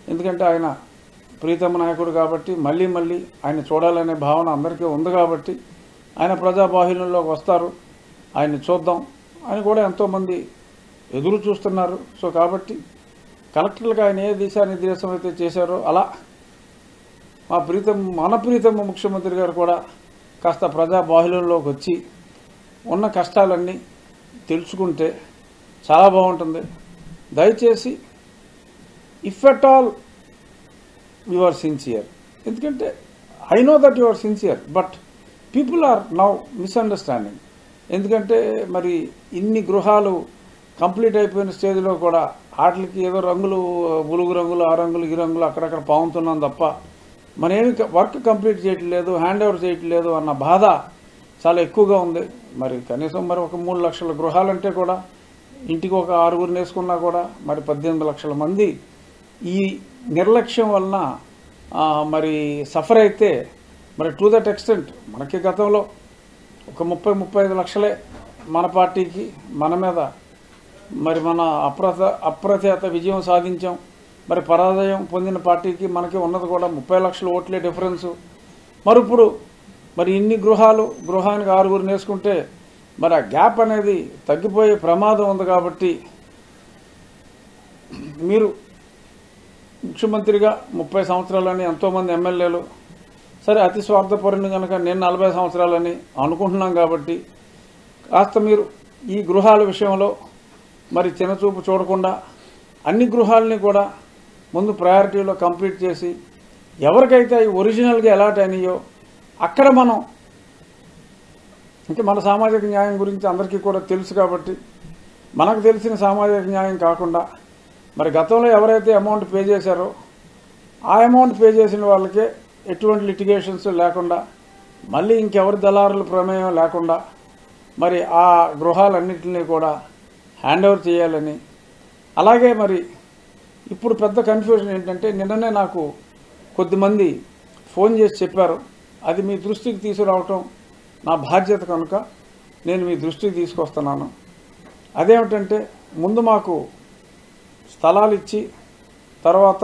ఎందుకంటే ఆయన ప్రీతమ నాయకుడు కాబట్టి మళ్ళీ మళ్ళీ ఆయన చూడాలనే భావన అందరికీ ఉంది కాబట్టి ఆయన ప్రజాబాహుల్యంలోకి వస్తారు ఆయన్ని చూద్దాం అని కూడా ఎంతోమంది ఎదురు చూస్తున్నారు సో కాబట్టి కలెక్టర్లుగా ఆయన ఏ దిశానిర్దేశం అయితే చేశారో అలా మా ప్రీతం మన ప్రీతమ ముఖ్యమంత్రి గారు కూడా కాస్త ప్రజా బాహుల్యంలోకి వచ్చి ఉన్న కష్టాలన్నీ తెలుసుకుంటే చాలా బాగుంటుంది దయచేసి if at all you are sincere ఎందుకంటే I know that you are sincere but people are now misunderstanding ఎందుకంటే మరి ఇన్ని గృహాలు కంప్లీట్ అయిపోయిన స్టేజ్లో కూడా వాటికి ఏదో రంగులు బులుగు రంగులు ఆ రంగులు ఈ రంగులు అక్కడక్కడ పాముతున్నాం తప్ప మనేమి వర్క్ కంప్లీట్ చేయట్లేదు హ్యాండ్ ఓవర్ చేయట్లేదు అన్న బాధ చాలా ఎక్కువగా ఉంది మరి కనీసం మరి ఒక మూడు లక్షల గృహాలంటే కూడా ఇంటికి ఒక ఆరుగురు వేసుకున్నా కూడా మరి పద్దెనిమిది లక్షల మంది ఈ నిర్లక్ష్యం వలన ఆ, మరి సఫర్ అయితే మరి టు దట్ ఎక్స్టెంట్ మనకి గతంలో ఒక ముప్పై ముప్పై ఐదు లక్షలే మన పార్టీకి మన మీద మరి మన అప్రత అప్రత్యత విజయం సాధించాం మరి పరాజయం పొందిన పార్టీకి మనకి ఉన్నది కూడా ముప్పై లక్షల ఓట్లే డిఫరెన్సు మరి ఇప్పుడు మరి ఇన్ని గృహాలు గృహానికి ఆరుగురు నేసుకుంటే మరి ఆ గ్యాప్ అనేది తగ్గిపోయే ప్రమాదం ఉంది కాబట్టి మీరు ముఖ్యమంత్రిగా ముప్పై సంవత్సరాలని ఎంతోమంది ఎమ్మెల్యేలు సరే అతి స్వార్థపరుని కనుక నేను నలభై సంవత్సరాలని అనుకుంటున్నాం కాబట్టి కాస్త మీరు ఈ గృహాల విషయంలో మరి చిన్నచూపు చూడకుండా అన్ని గృహాలని కూడా ముందు ప్రయారిటీలో కంప్లీట్ చేసి ఎవరికైతే అవి ఒరిజినల్గా ఎలాంటి అయినాయో అక్కడ మనం అంటే మన సామాజిక న్యాయం గురించి అందరికీ కూడా తెలుసు కాబట్టి మనకు తెలిసిన సామాజిక న్యాయం కాకుండా మరి గతంలో ఎవరైతే అమౌంట్ పే చేశారో ఆ అమౌంట్ పే చేసిన వాళ్ళకే ఎటువంటి లిటిగేషన్స్ లేకుండా మళ్ళీ ఇంకెవరి దళారుల ప్రమేయం లేకుండా మరి ఆ గృహాలన్నింటినీ కూడా హ్యాండ్ ఓవర్ చేయాలని అలాగే మరి ఇప్పుడు పెద్ద కన్ఫ్యూజన్ ఏంటంటే నిన్ననే నాకు కొద్దిమంది ఫోన్ చేసి చెప్పారు అది మీ దృష్టికి తీసుకురావటం నా బాధ్యత కనుక నేను మీ దృష్టికి తీసుకొస్తున్నాను అదేమిటంటే ముందు మాకు స్థలాలు ఇచ్చి తర్వాత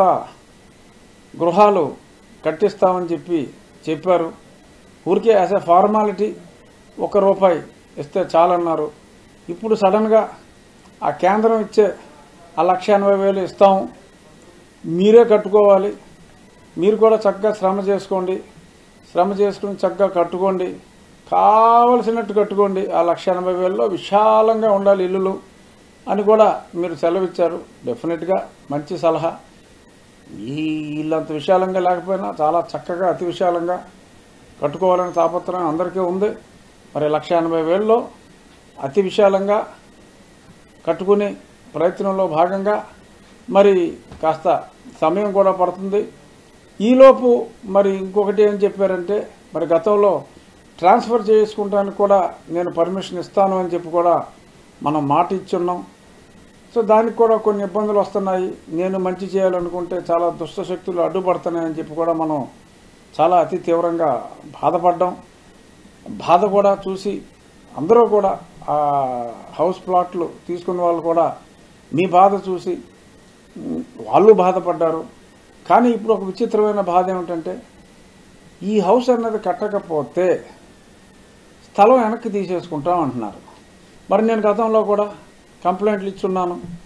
గృహాలు కట్టిస్తామని చెప్పి చెప్పారు ఊరికే యాజ్ ఎ ఫార్మాలిటీ ఒక రూపాయి ఇస్తే చాలన్నారు ఇప్పుడు సడన్గా ఆ కేంద్రం ఇచ్చే ఆ లక్ష ఎనభై వేలు ఇస్తాము మీరే కట్టుకోవాలి మీరు కూడా చక్కగా శ్రమ చేసుకోండి శ్రమ చేసుకుని చక్కగా కట్టుకోండి కావలసినట్టు కట్టుకోండి ఆ లక్ష ఎనభై వేలలో విశాలంగా ఉండాలి ఇల్లులు అని కూడా మీరు సెలవిచ్చారు డెఫినెట్గా మంచి సలహా ఈ ఇల్లంత విశాలంగా లేకపోయినా చాలా చక్కగా అతి విశాలంగా కట్టుకోవాలని తాపత్రయం అందరికీ ఉంది మరి లక్ష ఎనభై వేలలో అతి విశాలంగా కట్టుకునే ప్రయత్నంలో భాగంగా మరి కాస్త సమయం కూడా పడుతుంది ఈలోపు మరి ఇంకొకటి ఏం చెప్పారంటే మరి గతంలో ట్రాన్స్ఫర్ చేసుకుంటానికి కూడా నేను పర్మిషన్ ఇస్తాను అని చెప్పి కూడా మనం మాట ఇచ్చున్నాం సో దానికి కూడా కొన్ని ఇబ్బందులు వస్తున్నాయి నేను మంచి చేయాలనుకుంటే చాలా దుష్ట శక్తులు అడ్డుపడుతున్నాయని చెప్పి కూడా మనం చాలా అతి తీవ్రంగా బాధపడ్డాం బాధ కూడా చూసి అందరూ కూడా ఆ హౌస్ ప్లాట్లు తీసుకున్న వాళ్ళు కూడా మీ బాధ చూసి ఉమ్, వాళ్ళు బాధపడ్డారు కానీ ఇప్పుడు ఒక విచిత్రమైన బాధ ఏమిటంటే ఈ హౌస్ అన్నది కట్టకపోతే స్థలం వెనక్కి తీసేసుకుంటాం అంటున్నారు మరి నేను గతంలో కూడా కంప్లైంట్లు ఇచ్చున్నాను